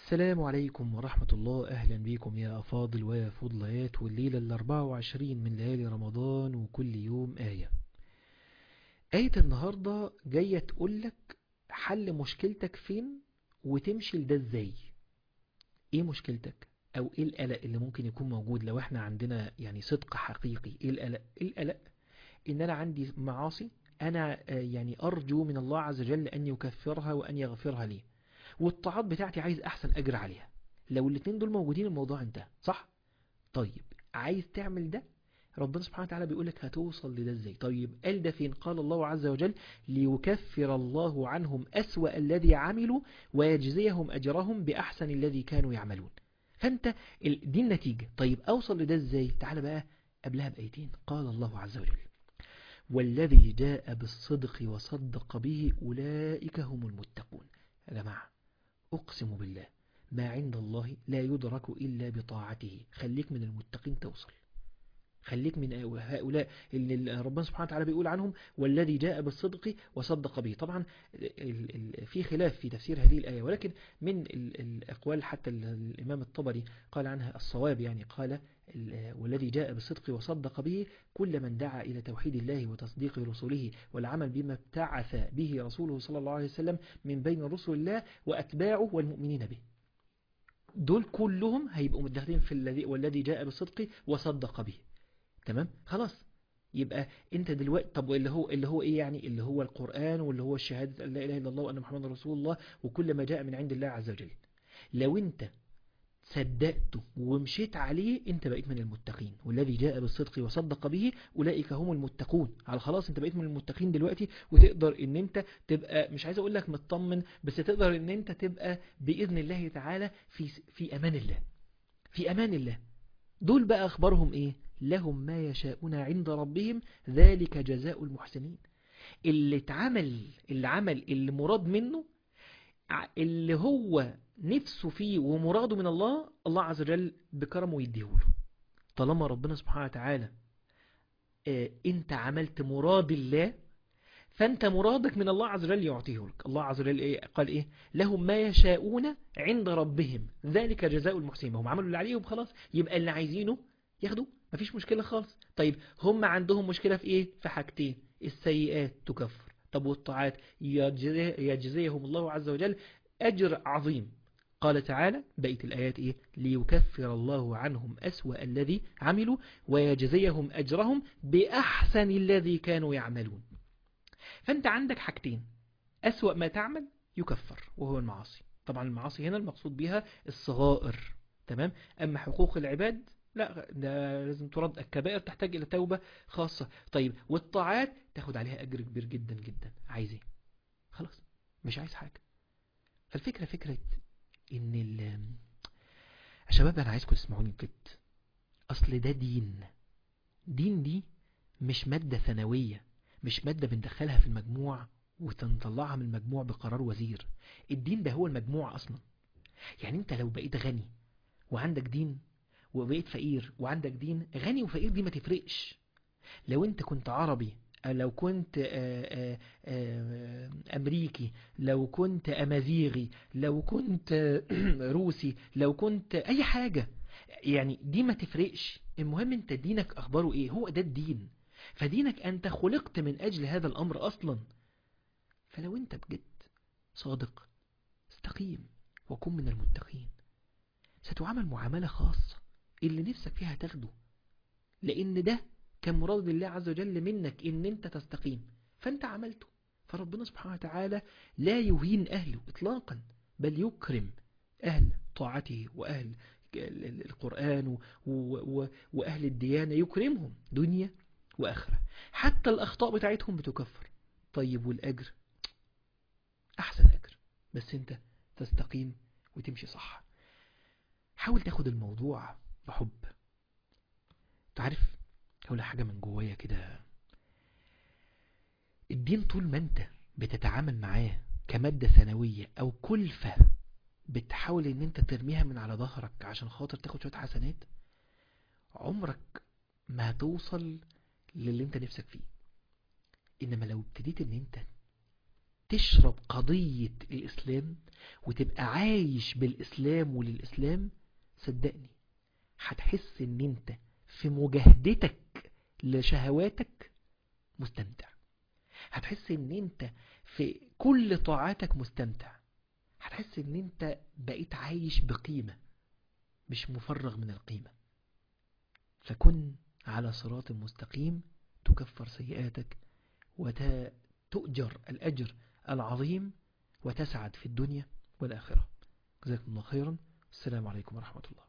السلام عليكم ورحمة الله أهلا بكم يا أفاضل ويا فضليات والليلة الأربعة وعشرين من ليالي رمضان وكل يوم آية آية النهاردة جاية تقولك حل مشكلتك فين وتمشي لده ازاي ايه مشكلتك او ايه القلق اللي ممكن يكون موجود لو احنا عندنا يعني صدق حقيقي ايه القلق ايه القلق ان انا عندي معاصي انا آه، يعني ارجو من الله عز وجل ان يكفرها وان يغفرها لي والطاعات بتاعتي عايز احسن اجر عليها لو الاتنين دول موجودين الموضوع انتهى صح طيب عايز تعمل ده ربنا سبحانه وتعالى بيقول لك هتوصل لده ازاي طيب قال ده فين قال الله عز وجل ليكفر الله عنهم أسوأ الذي عملوا ويجزيهم أجرهم بأحسن الذي كانوا يعملون فانت ال- دي النتيجة طيب أوصل لده ازاي تعال بقى قبلها بأيتين قال الله عز وجل والذي جاء بالصدق وصدق به أولئك هم المتقون يا جماعة أقسم بالله ما عند الله لا يدرك إلا بطاعته خليك من المتقين توصل خليك من هؤلاء اللي ربنا سبحانه وتعالى بيقول عنهم والذي جاء بالصدق وصدق به طبعا ال- ال- في خلاف في تفسير هذه الآية ولكن من ال- الأقوال حتى ال- الإمام الطبري قال عنها الصواب يعني قال ال- والذي جاء بالصدق وصدق به كل من دعا إلى توحيد الله وتصديق رسله والعمل بما ابتعث به رسوله صلى الله عليه وسلم من بين رسل الله وأتباعه والمؤمنين به دول كلهم هيبقوا متدخلين في الذي والذي جاء بالصدق وصدق به تمام خلاص يبقى انت دلوقتي طب اللي هو اللي هو ايه يعني اللي هو القرآن واللي هو الشهادة ان لا اله الا الله وان محمد رسول الله وكل ما جاء من عند الله عز وجل لو انت صدقته ومشيت عليه انت بقيت من المتقين والذي جاء بالصدق وصدق به اولئك هم المتقون على خلاص انت بقيت من المتقين دلوقتي وتقدر ان انت تبقى مش عايز اقول لك مطمن بس تقدر ان انت تبقى باذن الله تعالى في في امان الله في امان الله دول بقى اخبارهم ايه لهم ما يشاءون عند ربهم ذلك جزاء المحسنين اللي اتعمل اللي عمل اللي مراد منه ع- اللي هو نفسه فيه ومراده من الله الله عز وجل بكرمه يديهوله طالما ربنا سبحانه وتعالى آه، انت عملت مراد الله فانت مرادك من الله عز وجل يعطيه لك الله عز وجل إيه قال ايه لهم ما يشاءون عند ربهم ذلك جزاء المحسنين هم عملوا اللي عليهم خلاص يبقى اللي عايزينه ياخدوه مفيش مشكلة خالص طيب هم عندهم مشكلة في ايه في حاجتين السيئات تكفر طب والطاعات يجزي يجزيهم الله عز وجل أجر عظيم قال تعالى بقية الآيات إيه ليكفر الله عنهم أسوأ الذي عملوا ويجزيهم أجرهم بأحسن الذي كانوا يعملون فأنت عندك حاجتين أسوأ ما تعمل يكفر وهو المعاصي طبعا المعاصي هنا المقصود بها الصغائر تمام أما حقوق العباد لا ده لازم ترد الكبائر تحتاج إلى توبة خاصة طيب والطاعات تاخد عليها أجر كبير جدا جدا عايز ايه خلاص مش عايز حاجة فالفكرة فكرة ان ال يا شباب انا عايزكم تسمعوني بجد اصل ده دين دين دي مش مادة ثانوية مش مادة بندخلها في المجموع وتنطلعها من المجموع بقرار وزير الدين ده هو المجموع اصلا يعني انت لو بقيت غني وعندك دين وبقيت فقير وعندك دين غني وفقير دي ما تفرقش لو انت كنت عربي أو لو كنت آه، آه، آه، أمريكي لو كنت أمازيغي لو كنت آه، روسي لو كنت أي حاجة يعني دي ما تفرقش المهم انت دينك أخباره إيه هو ده الدين فدينك أنت خلقت من أجل هذا الأمر أصلا فلو انت بجد صادق استقيم وكن من المتقين ستعامل معاملة خاصة اللي نفسك فيها تاخده لأن ده كان مراد الله عز وجل منك ان انت تستقيم فانت عملته فربنا سبحانه وتعالى لا يهين اهله اطلاقا بل يكرم اهل طاعته واهل ال- ال- القرآن و- و- و- واهل الديانة يكرمهم دنيا واخرة حتى الاخطاء بتاعتهم بتكفر طيب والاجر احسن اجر بس انت تستقيم وتمشي صح حاول تاخد الموضوع بحب تعرف هقول حاجة من جوايا كده الدين طول ما انت بتتعامل معاه كمادة ثانوية او كلفة بتحاول ان انت ترميها من على ظهرك عشان خاطر تاخد شوية حسنات عمرك ما هتوصل للي انت نفسك فيه انما لو ابتديت ان انت تشرب قضية الإسلام وتبقى عايش بالإسلام وللإسلام صدقني هتحس ان انت في مجاهدتك لشهواتك مستمتع هتحس ان انت في كل طاعاتك مستمتع هتحس ان انت بقيت عايش بقيمة مش مفرغ من القيمة فكن على صراط مستقيم تكفر سيئاتك وتؤجر الأجر العظيم وتسعد في الدنيا والآخرة جزاكم الله خيرا السلام عليكم ورحمة الله